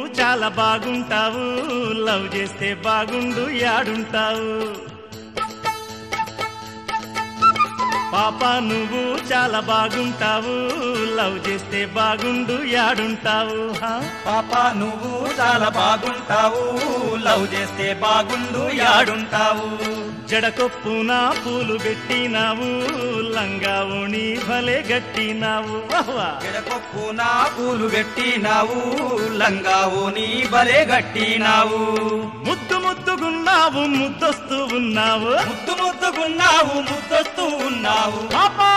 చాలా బాగుంటావు లవ్ చేస్తే బాగుండు యాడుంటావు పాప నువ్వు చాలా బాగుంటావు లవ్ చేస్తే బాగుండు యాడుంటావు హా? పాప నువ్వు చాలా బాగుంటావు లవ్ చేస్తే బాగుండు యాడుంటావు జడకొప్పున పూలు పెట్టినావు లంగా ఓణి భలే గట్టినావు వాహ్వా. ఎడకొప్పు నా పూలు పెట్టినావు లంగావు నీ బలే గట్టినావు ముద్దు ముద్దుగున్నావు ముద్దొస్తూ ఉన్నావు ముద్దు ముద్దుకున్నావు ముద్దొస్తూ ఉన్నావు పాపా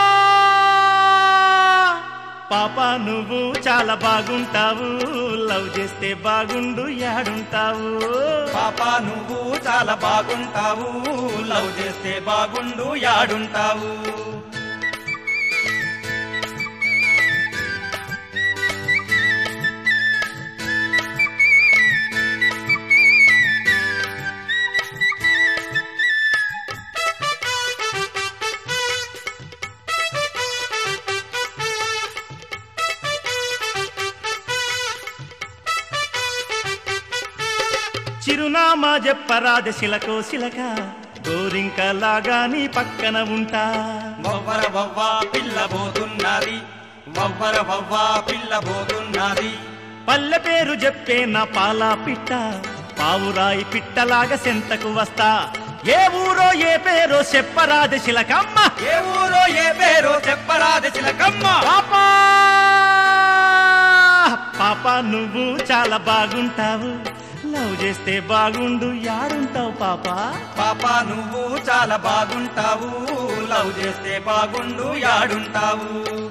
పాప నువ్వు చాలా బాగుంటావు లవ్ చేస్తే బాగుండు యాడుంటావు పాప నువ్వు చాలా బాగుంటావు లవ్ చేస్తే బాగుండు యాడుంటావు చిరునామా చెప్పరాద శిలకో శిలక గోరింకలాగా నీ పక్కన ఉంటా వవ్వర వవ్వా పిల్ల పోతున్నది వవ్వర వవ్వా పిల్ల పోతున్నది పల్లె పేరు చెప్పే నా పాలా పిట్ట పావురాయి పిట్టలాగా సెంతకు వస్తా ఏ ఊరో ఏ పేరో చెప్పరాద శిలకమ్మ ఏ ఊరో ఏ పేరో చెప్పరాది చిలకమ్మ పాపా పాప నువ్వు చాలా బాగుంటావు లవ్ చేస్తే బాగుండు యాడుంటావు పాపా పాప నువ్వు చాలా బాగుంటావు లవ్ చేస్తే బాగుండు యాడుంటావు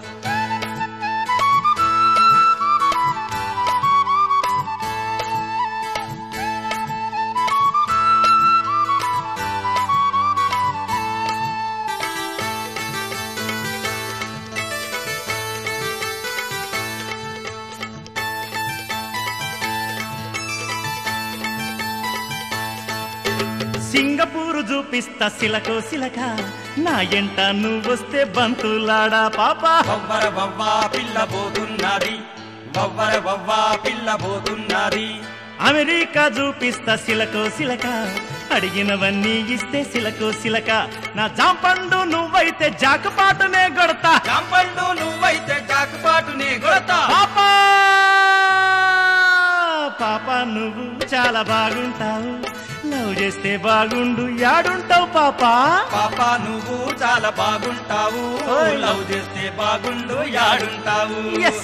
సింగపూరు చూపిస్తా సిలకో సిలక నా ఎంట నువ్వొస్తే బంతులాడా పాపా వవ్వర వవ్వా పిల్ల పోతున్నది వవ్వర వవ్వా పిల్ల పోతున్నది అమెరికా చూపిస్తా సిలకో సిలక అడిగినవన్నీ ఇస్తే సిలకో సిలక నా జాంపండు నువ్వైతే జాకపాటునే కొడతా జాంపండు నువ్వైతే జాకుపాటునే కొడతా పాపా పాప నువ్వు చాలా బాగుంటావు లవ్ చేస్తే బాగుండు యాడుంటావు పాపా పాప నువ్వు చాలా బాగుంటావు ఓయ్. లవ్ చేస్తే బాగుండు యాడుంటావు ఎస్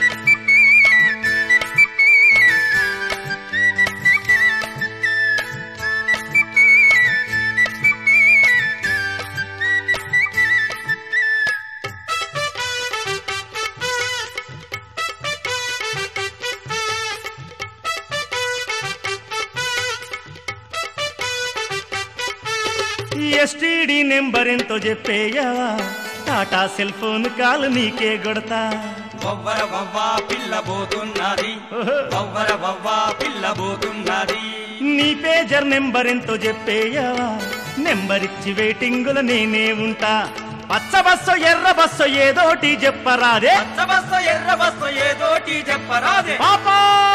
ఎస్టీడీ నెంబర్ ఎంతో చెప్పేయవా టాటా సెల్ ఫోన్ కాల్ నీకే కొడతా వవ్వర వవ్వా పిల్ల పోతున్నది ఓహో. వవ్వర వవ్వా పిల్ల పోతున్నది నీ పేజర్ నెంబర్ ఎంతో చెప్పేయవా నెంబర్ ఇచ్చి వెయిటింగుల నేనే ఉంటా పచ్చ బస్సో ఎర్ర బస్సో ఏదోటి చెప్పరాదే పచ్చ బస్సు ఎర్ర బస్సు ఏదోటి చెప్పరాదే పాపా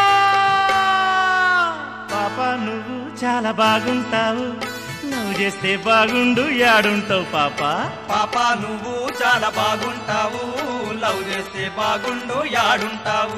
పాప నువ్వు చాలా బాగుంటావు లవ్ చేస్తే బాగుండు యాడుంటావు పాపా పాప నువ్వు చాలా బాగుంటావు లవ్ చేస్తే బాగుండు యాడుంటావు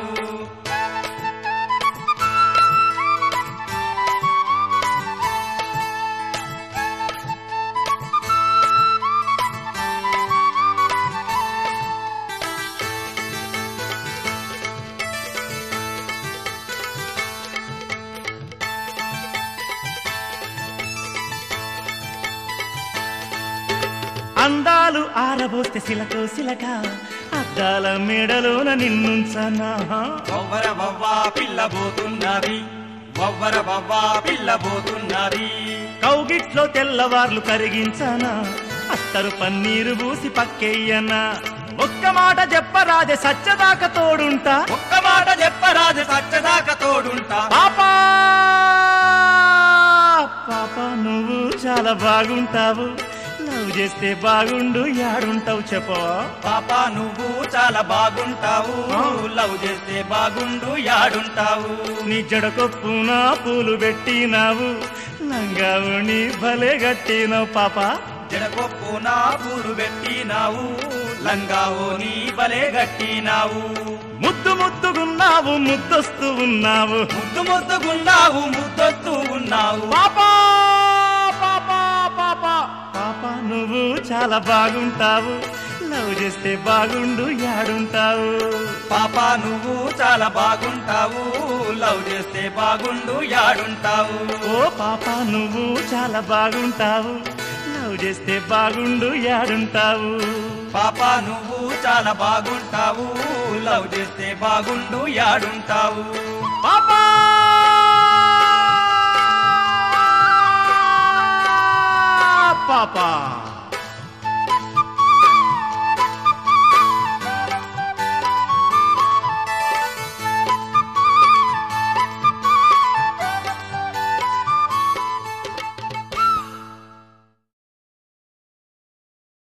అందాలు ఆరబోస్తే సిలకో సిలక అద్దాల మెడలోన నిన్నుంచనా వవ్వర వవ్వా పిల్ల పోతున్నది వవ్వర వవ్వా పిల్ల పోతున్నది కౌగిట్లో తెల్లవార్లు కరిగించనా అత్తరు పన్నీరు పూసి పక్కెయ్యనా ఒక్క మాట చెప్పరాదే సచ్చదాకా తోడుంటా ఒక్క మాట చెప్పరాదు సచ్చదాకా తోడుంటా పాపా పాప నువ్వు చాలా బాగుంటావు లవ్ చేస్తే బాగుండు యాడుంటావు చెప్పో పాప నువ్వు చాలా బాగుంటావు లవ్ చేస్తే బాగుండు యాడుంటావు నీ జడకొప్పున పూలు పెట్టినావు లంగావుని భలే గట్టినావు పాప జడకొప్పు నా పూలు పెట్టినావు లంగావో నీ బలే గట్టినావు ముద్దు ముద్దుగున్నావు ముద్దొస్తూ ఉన్నావు ముద్దు ముద్దుగున్నావు ముద్దొత్తు ఉన్నావు పాపా పాపా పాపా పాప నువ్వు చాలా బాగుంటావు లవ్ చేస్తే బాగుండు యాడుంటావు పాప నువ్వు చాలా బాగుంటావు లవ్ చేస్తే బాగుండు యాడుంటావు ఓ పాప నువ్వు చాలా బాగుంటావు లవ్ చేస్తే బాగుండు యాడుంటావు పాప నువ్వు చాలా బాగుంటావు లవ్ చేస్తే బాగుండు యాడుంటావు పాపా పాపా